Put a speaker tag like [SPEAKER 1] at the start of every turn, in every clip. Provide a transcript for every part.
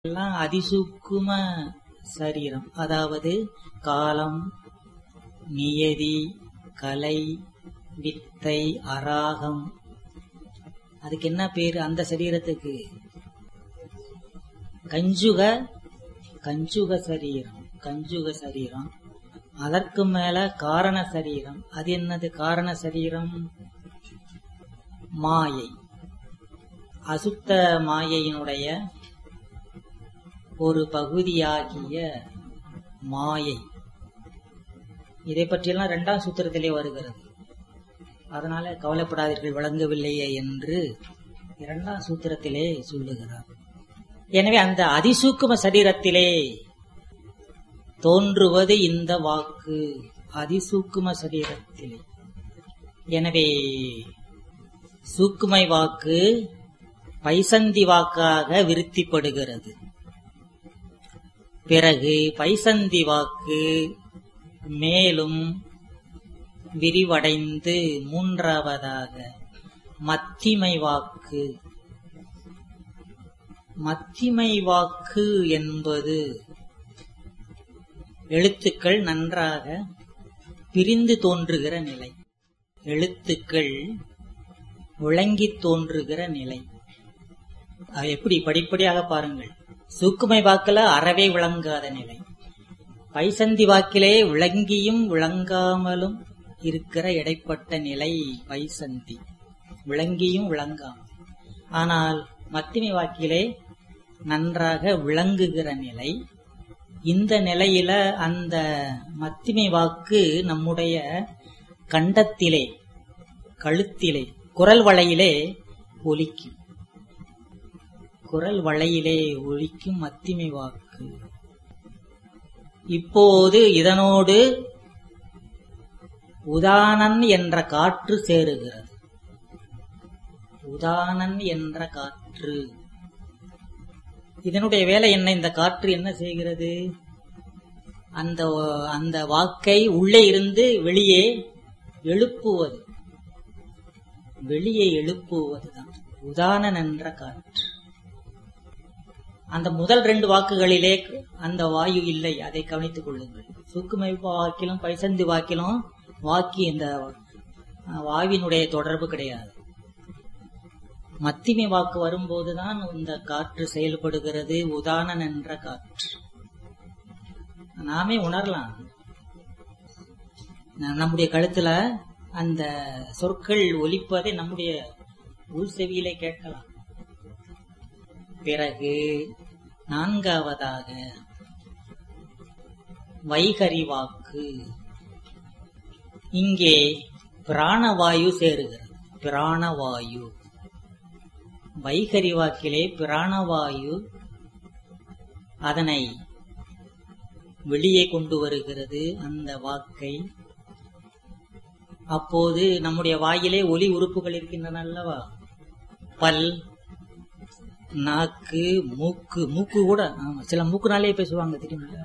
[SPEAKER 1] எல்லாம் அதிசூக்கும சரீரம் அதாவது காலம் நியதி கலை வித்தை அராகம் அதுக்கு என்ன பேரு அந்த சரீரத்துக்கு கஞ்சுக கஞ்சுக சரீரம் கஞ்சுக சரீரம் அதற்கு மேல காரண சரீரம் அது என்னது காரண சரீரம் மாயை அசுத்த மாயையினுடைய ஒரு பகுதியாகிய மாயை இதை பற்றியெல்லாம் இரண்டாம் சூத்திரத்திலே வருகிறது அதனால கவலைப்படாதீர்கள் விளங்கவில்லையே என்று இரண்டாம் சூத்திரத்திலே சொல்லுகிறார் எனவே அந்த அதிசூக்கும சரீரத்திலே தோன்றுவது இந்த வாக்கு அதிசூக்கும சரீரத்திலே எனவே சூக்குமை வாக்கு பைசந்தி வாக்காக விருத்திப்படுகிறது பிறகு பைசந்தி வாக்கு மேலும் விரிவடைந்து மூன்றாவதாக மத்திமை வாக்கு மத்திமை வாக்கு என்பது எழுத்துக்கள் நன்றாக பிரிந்து தோன்றுகிற நிலை எழுத்துக்கள் விளங்கி தோன்றுகிற நிலை அது எப்படி படிப்படியாக பாருங்கள் சூக்குமை வாக்குல அறவே விளங்காத நிலை பைசந்தி வாக்கிலே விளங்கியும் விளங்காமலும் இருக்கிற இடைப்பட்ட நிலை பைசந்தி விளங்கியும் விளங்காமல் ஆனால் மத்திமை வாக்கிலே நன்றாக விளங்குகிற நிலை இந்த நிலையில அந்த மத்திமை வாக்கு நம்முடைய கண்டத்திலே கழுத்திலே குரல் வளையிலே ஒலிக்கும் குரல் வளையிலே ஒலிக்கும் மத்திமை வாக்கு இப்போது இதனோடு உதானன் என்ற காற்று சேருகிறது உதானன் என்ற காற்று இதனுடைய வேலை என்ன இந்த காற்று என்ன செய்கிறது அந்த அந்த வாக்கை உள்ளே இருந்து வெளியே எழுப்புவது வெளியே எழுப்புவதுதான் உதானன் என்ற காற்று அந்த முதல் ரெண்டு வாக்குகளிலே அந்த வாயு இல்லை அதை கவனித்துக் கொள்ளுங்கள் சுக்குமை வாக்கிலும் பைசந்தி வாக்கிலும் வாக்கி இந்த வாவினுடைய தொடர்பு கிடையாது மத்திமை வாக்கு வரும்போதுதான் இந்த காற்று செயல்படுகிறது உதானன் என்ற காற்று நாமே உணரலாம் நம்முடைய கழுத்துல அந்த சொற்கள் ஒலிப்பதை நம்முடைய உள் செவியிலே கேட்கலாம் பிறகு நான்காவதாக வைகரி வாக்கு இங்கே பிராணவாயு சேருகிறது பிராணவாயு வைகரி வாக்கிலே பிராணவாயு அதனை வெளியே கொண்டு வருகிறது அந்த வாக்கை அப்போது நம்முடைய வாயிலே ஒலி உறுப்புகள் இருக்கின்றன அல்லவா பல் நாக்கு மூக்கு மூக்கு கூட ஆமா சில மூக்குனாலே பேசுவாங்க தெரியுமில்ல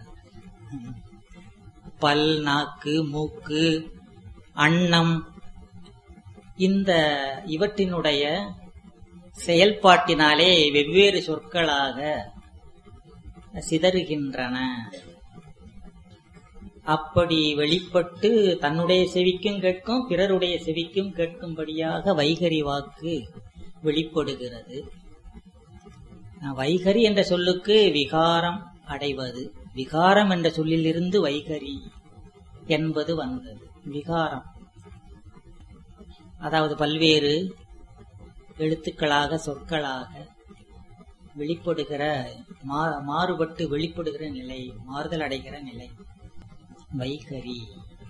[SPEAKER 1] பல் நாக்கு மூக்கு அன்னம் இந்த இவற்றினுடைய செயல்பாட்டினாலே வெவ்வேறு சொற்களாக சிதறுகின்றன அப்படி வெளிப்பட்டு தன்னுடைய செவிக்கும் கேட்கும் பிறருடைய செவிக்கும் கேட்கும்படியாக வைகரி வாக்கு வெளிப்படுகிறது வைகரி என்ற சொல்லுக்கு விகாரம் அடைவது விகாரம் என்ற சொல்லிலிருந்து வைகரி என்பது வந்தது விகாரம் அதாவது பல்வேறு எழுத்துக்களாக சொற்களாக வெளிப்படுகிற மாறுபட்டு வெளிப்படுகிற நிலை மாறுதல் அடைகிற நிலை வைகரி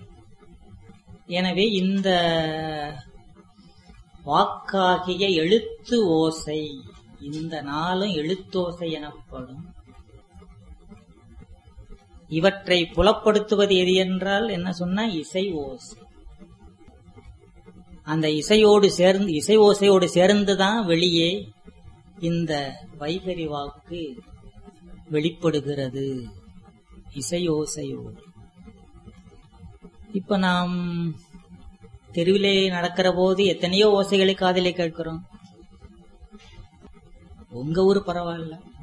[SPEAKER 1] எனவே இந்த வாக்காகிய எழுத்து ஓசை இந்த நாளும் எழுத்தோசை எனப்படும் இவற்றை புலப்படுத்துவது எது என்றால் என்ன சொன்னா இசை ஓசை அந்த இசையோடு சேர்ந்து இசை ஓசையோடு சேர்ந்துதான் வெளியே இந்த வைகரி வாக்கு வெளிப்படுகிறது இசையோசையோடு இப்ப நாம் தெருவிலே நடக்கிற போது எத்தனையோ ஓசைகளை காதலை கேட்கிறோம் உங்க ஊர் பரவாயில்ல